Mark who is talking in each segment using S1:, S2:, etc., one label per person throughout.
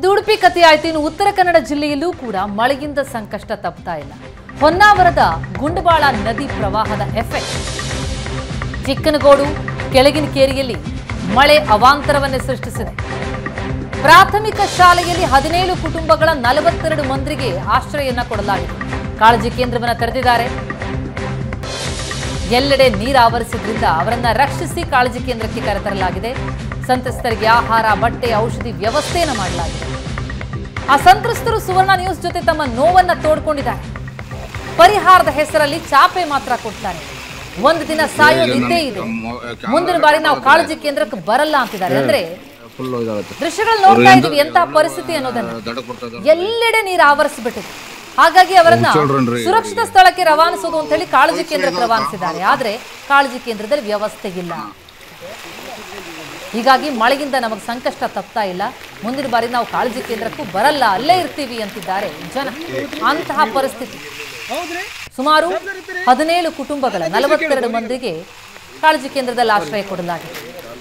S1: ಇದು ಉಡುಪಿ ಕಥೆ ಆಯ್ತು ಇನ್ನು ಉತ್ತರ ಕನ್ನಡ ಜಿಲ್ಲೆಯಲ್ಲೂ ಕೂಡ ಮಳೆಯಿಂದ ಸಂಕಷ್ಟ ತಪ್ತಾ ಇಲ್ಲ ಹೊನ್ನಾವರದ ಗುಂಡಬಾಳ ನದಿ ಪ್ರವಾಹದ ಎಫೆಕ್ಟ್ ಚಿಕ್ಕನಗೋಡು ಕೆಳಗಿನ ಕೇರಿಯಲ್ಲಿ ಮಳೆ ಅವಾಂತರವನ್ನೇ ಸೃಷ್ಟಿಸಿದೆ ಪ್ರಾಥಮಿಕ ಶಾಲೆಯಲ್ಲಿ ಹದಿನೇಳು ಕುಟುಂಬಗಳ ನಲವತ್ತೆರಡು ಮಂದಿಗೆ ಆಶ್ರಯನ್ನ ಕೊಡಲಾಗಿದೆ ಕಾಳಜಿ ಕೇಂದ್ರವನ್ನು ತೆರೆದಿದ್ದಾರೆ ಎಲ್ಲೆಡೆ ನೀರು ಆವರಿಸಿದ್ರಿಂದ ಅವರನ್ನ ರಕ್ಷಿಸಿ ಕಾಳಜಿ ಕೇಂದ್ರಕ್ಕೆ ಕರೆತರಲಾಗಿದೆ ಸಂತ್ರಸ್ತರಿಗೆ ಆಹಾರ ಬಟ್ಟೆ ಔಷಧಿ ವ್ಯವಸ್ಥೆಯನ್ನು ಮಾಡಲಾಗಿದೆ ಆ ಸಂತ್ರಸ್ತರು ಸುವರ್ಣ ನ್ಯೂಸ್ ಜೊತೆ ತಮ್ಮ ನೋವನ್ನ ತೋಡ್ಕೊಂಡಿದ್ದಾರೆ ಪರಿಹಾರದ ಹೆಸರಲ್ಲಿ ಚಾಪೆ ಮಾತ್ರ ಕೊಡ್ತಾರೆ ಒಂದು ದಿನ ಸಾಯೋದು ಇದ್ದೇ ಇದೆ ಮುಂದಿನ ಬಾರಿ ನಾವು ಕಾಳಜಿ ಕೇಂದ್ರಕ್ಕೆ ಬರಲ್ಲ ಅಂತಿದ್ದಾರೆ ಅಂದ್ರೆ
S2: ಫುಲ್ ಇದಾಗುತ್ತೆ
S1: ದೃಶ್ಯಗಳು ನೋಡ್ತಾ ಇದೀವಿ ಎಂತ ಪರಿಸ್ಥಿತಿ ಅನ್ನೋದನ್ನ
S2: ದಡಕ್ಕೆ ಬರ್ತಾ ಇದ್ದಾರೆ
S1: ಎಲ್ಲೆಡೆ ನೀರು ಆವರಿಸಿಬಿಟ್ಟಿದೆ ಹಾಗಾಗಿ ಅವರನ್ನ
S2: ಚೋಳ್ರನ್ರಿ.
S1: ಸುರಕ್ಷಿತ ಸ್ಥಳಕ್ಕೆ ರವಾನಿಸೋದು ಅಂತ ಹೇಳಿ ಕಾಳಜಿ ಕೇಂದ್ರಕ್ಕೆ ರವಾನಿಸಿದ್ದಾರೆ ಆದ್ರೆ ಕಾಳಜಿ ಕೇಂದ್ರದಲ್ಲಿ ವ್ಯವಸ್ಥೆ ಇಲ್ಲ ಹೀಗಾಗಿ ಮಳೆಗಿಂದ ನಮಗೆ ಸಂಕಷ್ಟ ತಪ್ತಾ ಇಲ್ಲ ಮುಂದಿನ ಬಾರಿ ನಾವು ಕಾಳಜಿ ಕೇಂದ್ರಕ್ಕೂ ಬರಲ್ಲ ಅಲ್ಲೇ ಇರ್ತೀವಿ ಅಂತಿದ್ದಾರೆ ಜನ ಅಂತಹ ಪರಿಸ್ಥಿತಿ ಸುಮಾರು ಹದಿನೇಳು ಕುಟುಂಬಗಳ ನಲವತ್ತೆರಡು ಮಂದಿಗೆ ಕಾಳಜಿ ಕೇಂದ್ರದಲ್ಲಿ ಆಶ್ರಯ ಕೊಡಲಾಗಿದೆ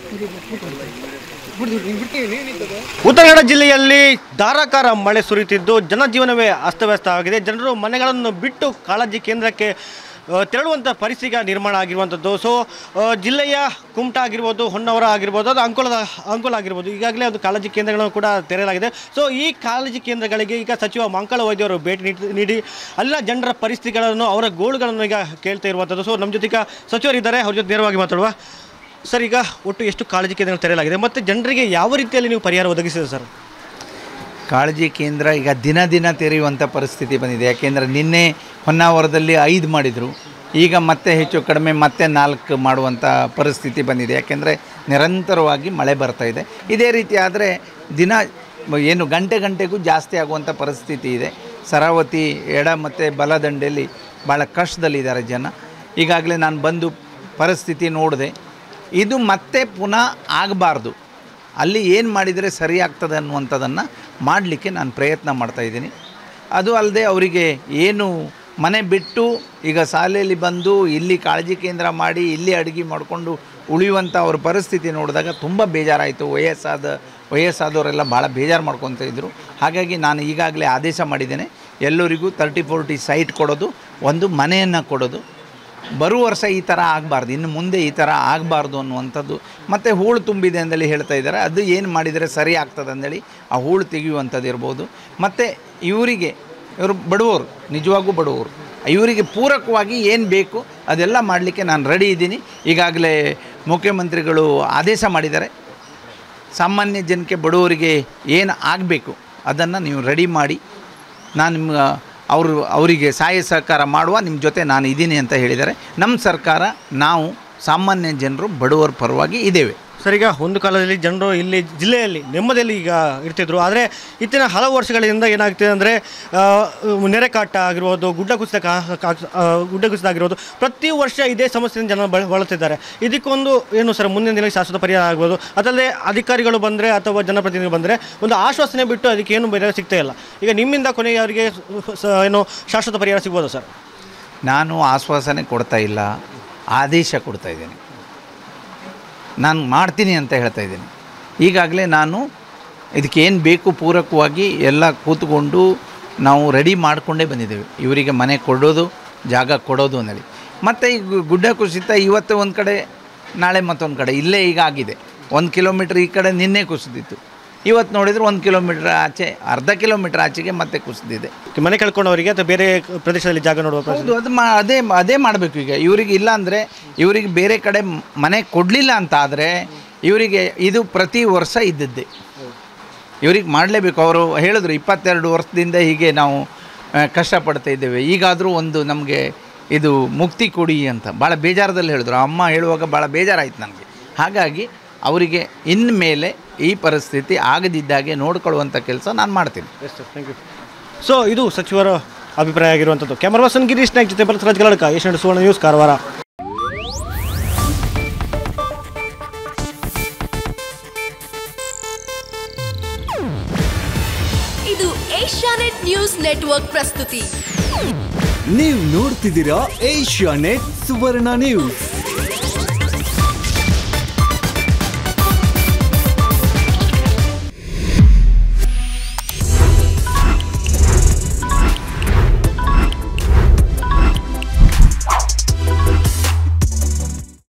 S3: ಉತ್ತರ ಕನ್ನಡ ಜಿಲ್ಲೆಯಲ್ಲಿ ಧಾರಾಕಾರ ಮಳೆ ಸುರಿಯುತ್ತಿದ್ದು ಜನಜೀವನವೇ ಅಸ್ತವ್ಯಸ್ತ ಆಗಿದೆ ಜನರು ಮನೆಗಳನ್ನು ಬಿಟ್ಟು ಕಾಳಜಿ ಕೇಂದ್ರಕ್ಕೆ ಆ, ತೆರಳುವಂಥ ಪರಿಸ್ಥಿತಿ ನಿರ್ಮಾಣ ಆಗಿರುವಂಥದ್ದು ಸೊ ಆ, ಜಿಲ್ಲೆಯ ಕುಮಟ ಆಗಿರ್ಬೋದು ಹೊನ್ನವರ ಆಗಿರ್ಬೋದು ಅದು ಅಂಕೋಲದ ಅಂಕೋಲ ಆಗಿರ್ಬೋದು ಈಗಾಗಲೇ ಅದು ಕಾಳಜಿ ಕೇಂದ್ರಗಳನ್ನು ಕೂಡ ತೆರೆಯಲಾಗಿದೆ ಸೊ ಈ ಕಾಳಜಿ ಕೇಂದ್ರಗಳಿಗೆ ಈಗ ಸಚಿವ ಮಂಕಳ ವೈದ್ಯರು ಭೇಟಿ ನೀಡಿ- ನೀಡಿ ಅಲ್ಲಿನ ಜನರ ಪರಿಸ್ಥಿತಿಗಳನ್ನು ಅವರ ಗೋಳುಗಳನ್ನು ಈಗ ಕೇಳ್ತಾ ಇರುವಂಥದ್ದು ಸೊ ನಮ್ಮ ಜೊತೆಗೆ ಸಚಿವರಿದ್ದಾರೆ ಅವ್ರ ಜೊತೆ ನೇರವಾಗಿ ಮಾತಾಡುವ ಸರ್ ಈಗ ಒಟ್ಟು ಎಷ್ಟು ಕಾಳಜಿ ಕೇಂದ್ರಗಳು ತೆರೆಯಲಾಗಿದೆ ಮತ್ತು ಜನರಿಗೆ ಯಾವ ರೀತಿಯಲ್ಲಿ ನೀವು ಪರಿಹಾರ ಒದಗಿಸಿದೆ ಸರ್
S4: ಕಾಳಜಿ ಕೇಂದ್ರ ಈಗ ದಿನ ದಿನ ತೆರೆಯುವಂಥ ಪರಿಸ್ಥಿತಿ ಬಂದಿದೆ ಯಾಕೆಂದರೆ ನಿನ್ನೆ ಹೊನ್ನಾವರದಲ್ಲಿ ಐದು ಮಾಡಿದರು ಈಗ ಮತ್ತೆ ಹೆಚ್ಚು ಕಡಿಮೆ ಮತ್ತೆ ನಾಲ್ಕು ಮಾಡುವಂಥ ಪರಿಸ್ಥಿತಿ ಬಂದಿದೆ ಯಾಕೆಂದರೆ ನಿರಂತರವಾಗಿ ಮಳೆ ಬರ್ತಾ ಇದೆ ಇದೇ ರೀತಿ ಆದರೆ ದಿನ ಏನು ಗಂಟೆ ಗಂಟೆಗೂ ಜಾಸ್ತಿ ಆಗುವಂಥ ಪರಿಸ್ಥಿತಿ ಇದೆ ಸರಾವತಿ ಎಡ ಮತ್ತು ಬಲದಂಡೆಯಲ್ಲಿ ಭಾಳ ಕಷ್ಟದಲ್ಲಿದ್ದಾರೆ ಜನ ಈಗಾಗಲೇ ನಾನು ಬಂದು ಪರಿಸ್ಥಿತಿ ನೋಡಿದೆ ಇದು ಮತ್ತೆ ಪುನಃ ಆಗಬಾರ್ದು ಅಲ್ಲಿ ಏನು ಮಾಡಿದರೆ ಸರಿ ಆಗ್ತದೆ ಅನ್ನುವಂಥದ್ದನ್ನು ಮಾಡಲಿಕ್ಕೆ ನಾನು ಪ್ರಯತ್ನ ಮಾಡ್ತಾ ಇದ್ದೀನಿ ಅದು ಅಲ್ಲದೆ ಅವರಿಗೆ ಏನು ಮನೆ ಬಿಟ್ಟು ಈಗ ಶಾಲೆಯಲ್ಲಿ ಬಂದು ಇಲ್ಲಿ ಕಾಳಜಿ ಕೇಂದ್ರ ಮಾಡಿ ಇಲ್ಲಿ ಅಡುಗೆ ಮಾಡಿಕೊಂಡು ಉಳಿಯುವಂಥ ಅವ್ರ ಪರಿಸ್ಥಿತಿ ನೋಡಿದಾಗ ತುಂಬ ಬೇಜಾರಾಯಿತು ವಯಸ್ಸಾದ ವಯಸ್ಸಾದವರೆಲ್ಲ ಭಾಳ ಬೇಜಾರು ಮಾಡ್ಕೊತ ಇದ್ದರು ಹಾಗಾಗಿ ನಾನು ಈಗಾಗಲೇ ಆದೇಶ ಮಾಡಿದ್ದೇನೆ ಎಲ್ಲರಿಗೂ ತರ್ಟಿ ಫೋರ್ಟಿ ಸೈಟ್ ಕೊಡೋದು ಒಂದು ಮನೆಯನ್ನು ಕೊಡೋದು ಬರುವ ವರ್ಷ ಈ ಥರ ಆಗಬಾರ್ದು ಇನ್ನು ಮುಂದೆ ಈ ಥರ ಆಗಬಾರ್ದು ಅನ್ನುವಂಥದ್ದು ಮತ್ತು ಹೂಳು ತುಂಬಿದೆ ಅಂದೇಳಿ ಹೇಳ್ತಾ ಇದ್ದಾರೆ ಅದು ಏನು ಮಾಡಿದರೆ ಸರಿ ಆಗ್ತದೆ ಅಂದೇಳಿ ಆ ಹೂಳು ತೆಗೆಯುವಂಥದ್ದು ಇರ್ಬೋದು ಮತ್ತು ಇವರಿಗೆ ಇವರು ಬಡವರು ನಿಜವಾಗೂ ಬಡವರು ಇವರಿಗೆ ಪೂರಕವಾಗಿ ಏನು ಬೇಕು ಅದೆಲ್ಲ ಮಾಡಲಿಕ್ಕೆ ನಾನು ರೆಡಿ ಇದ್ದೀನಿ ಈಗಾಗಲೇ ಮುಖ್ಯಮಂತ್ರಿಗಳು ಆದೇಶ ಮಾಡಿದ್ದಾರೆ ಸಾಮಾನ್ಯ ಜನಕ್ಕೆ ಬಡವರಿಗೆ ಏನು ಆಗಬೇಕು ಅದನ್ನು ನೀವು ರೆಡಿ ಮಾಡಿ ನಾನು ನಿಮ್ಮ ಅವರು ಅವರಿಗೆ ಸಹಾಯ ಸಹಕಾರ ಮಾಡುವ ನಿಮ್ಮ ಜೊತೆ ನಾನು ಇದ್ದೀನಿ ಅಂತ ಹೇಳಿದ್ದಾರೆ ನಮ್ಮ ಸರ್ಕಾರ ನಾವು ಸಾಮಾನ್ಯ ಜನರು ಬಡವರ ಪರವಾಗಿ ಇದ್ದೇವೆ
S3: ಸರ್ ಈಗ ಒಂದು ಕಾಲದಲ್ಲಿ ಜನರು ಇಲ್ಲಿ ಜಿಲ್ಲೆಯಲ್ಲಿ ನೆಮ್ಮದಿಯಲ್ಲಿ ಈಗ ಇರ್ತಿದ್ರು ಆದರೆ ಇತ್ತಿನ ಹಲವು ವರ್ಷಗಳಿಂದ ಏನಾಗ್ತಿದೆ ಅಂದರೆ ನೆರೆಕಾಟ ಆಗಿರ್ಬೋದು ಗುಡ್ಡ ಕುಸಿತ ಕಾ- ಕಾ- ಆ, ಗುಡ್ಡ ಕುಸಿತ ಆಗಿರ್ಬೋದು ಪ್ರತಿ ವರ್ಷ ಇದೇ ಸಮಸ್ಯೆಯಿಂದ ಜನ ಬಳ ಬಳಲ್ತಿದ್ದಾರೆ ಇದಕ್ಕೊಂದು ಏನು ಸರ್ ಮುಂದಿನ ದಿನಕ್ಕೆ ಶಾಶ್ವತ ಪರಿಹಾರ ಆಗ್ಬೋದು ಅದಲ್ಲದೆ ಅಧಿಕಾರಿಗಳು ಬಂದರೆ ಅಥವಾ ಜನಪ್ರತಿನಿಧಿಗಳು ಬಂದರೆ ಒಂದು ಆಶ್ವಾಸನೆ ಬಿಟ್ಟು ಅದಕ್ಕೆ ಏನು ಪರಿಹಾರ ಸಿಗ್ತಾ ಇಲ್ಲ ಈಗ ನಿಮ್ಮಿಂದ ಕೊನೆಗೆ ಅವರಿಗೆ ಸ- ಏನು ಶಾಶ್ವತ ಪರಿಹಾರ ಸಿಗ್ಬೋದು ಸರ್
S4: ನಾನು ಆಶ್ವಾಸನೆ ಕೊಡ್ತಾ ಇಲ್ಲ ಆದೇಶ ಕೊಡ್ತಾ ಇದ್ದೀನಿ ನಾನು ಮಾಡ್ತೀನಿ ಅಂತ ಹೇಳ್ತಾ ಇದ್ದೀನಿ ಈಗಾಗಲೇ ನಾನು ಇದಕ್ಕೆ ಏನು ಬೇಕು ಪೂರಕವಾಗಿ ಎಲ್ಲ ಕೂತ್ಕೊಂಡು ನಾವು ರೆಡಿ ಮಾಡಿಕೊಂಡೇ ಬಂದಿದ್ದೇವೆ ಇವರಿಗೆ ಮನೆ ಕೊಡೋದು ಜಾಗ ಕೊಡೋದು ಅಂದೇಳಿ ಮತ್ತು ಈ ಗು- ಗುಡ್ಡ ಕುಸಿತ ಇವತ್ತು ಒಂದು ಕಡೆ ನಾಳೆ ಮತ್ತೊಂದು ಕಡೆ ಇಲ್ಲೇ ಈಗ ಆಗಿದೆ ಒಂದು ಕಿಲೋಮೀಟ್ರ್ ಈ ಕಡೆ ನಿನ್ನೆ ಕುಸಿದಿತ್ತು ಇವತ್ತು ನೋಡಿದರೆ ಒಂದು ಕಿಲೋಮೀಟ್ರ್ ಆಚೆ ಅರ್ಧ ಕಿಲೋಮೀಟ್ರ್ ಆಚೆಗೆ ಮತ್ತೆ ಕುಸಿದಿದೆ
S3: ಮನೆ ಕಳ್ಕೊಂಡವರಿಗೆ ಅಥವಾ ಬೇರೆ ಪ್ರದೇಶದಲ್ಲಿ ಜಾಗ ನೋಡುವ ಪ್ರದೇಶ-
S4: ಹೌದು ಅದು ಮಾ ಅದೇ ಅದೇ ಮಾಡಬೇಕು ಈಗ ಇವರಿಗೆ ಇಲ್ಲ ಅಂದರೆ ಇವರಿಗೆ ಬೇರೆ ಕಡೆ ಮ್- ಮನೆ ಕೊಡಲಿಲ್ಲ ಅಂತ ಆದರೆ ಇವರಿಗೆ ಇದು ಪ್ರತಿ ವರ್ಷ ಇದ್ದದ್ದೇ ಇವ್ರಿಗೆ ಮಾಡಲೇಬೇಕು ಅವರು ಹೇಳಿದ್ರು ಇಪ್ಪತ್ತೆರಡು ವರ್ಷದಿಂದ ಹೀಗೆ ನಾವು ಆ, ಕಷ್ಟಪಡ್ತಾ ಇದ್ದೇವೆ ಈಗಾದರೂ ಒಂದು ನಮಗೆ ಇದು ಮುಕ್ತಿ ಕೊಡಿ ಅಂತ ಭಾಳ ಬೇಜಾರದಲ್ಲಿ ಹೇಳಿದ್ರು ಅಮ್ಮ ಹೇಳುವಾಗ ಭಾಳ ಬೇಜಾರಾಯಿತು ನನಗೆ ಹಾಗಾಗಿ ಅವರಿಗೆ ಇನ್ಮೇಲೆ ಈ ಪರಿಸ್ಥಿತಿ ಆಗದಿದ್ದಾಗೆ ನೋಡ್ಕೊಳ್ಳುವಂಥ ಕೆಲಸ ನಾನು ಮಾಡ್ತೀನಿ
S3: yes sir thank you so ಇದು ಸಚಿವರ ಅಭಿಪ್ರಾಯ ಆಗಿರುವಂಥದ್ದು ಕ್ಯಾಮರಾ ಪರ್ಸನ್ ಗಿರೀಶ್ ನಾಯ್ಕ್ ಜೊತೆ ಭರತ್ ಗಲಡ್ಕ ಏಷ್ಯಾನೆಟ್ ಸುವರ್ಣ ನ್ಯೂಸ್ ಕಾರವಾರ
S5: ಇದು ಏಷ್ಯಾನೆಟ್ ನ್ಯೂಸ್ ನೆಟ್ವರ್ಕ್ ಪ್ರಸ್ತುತಿ
S6: ನೀವು ನೋಡ್ತಿದ್ದೀರಾ ಏಷ್ಯಾ ನೆಟ್ ಸುವರ್ಣ ನ್ಯೂಸ್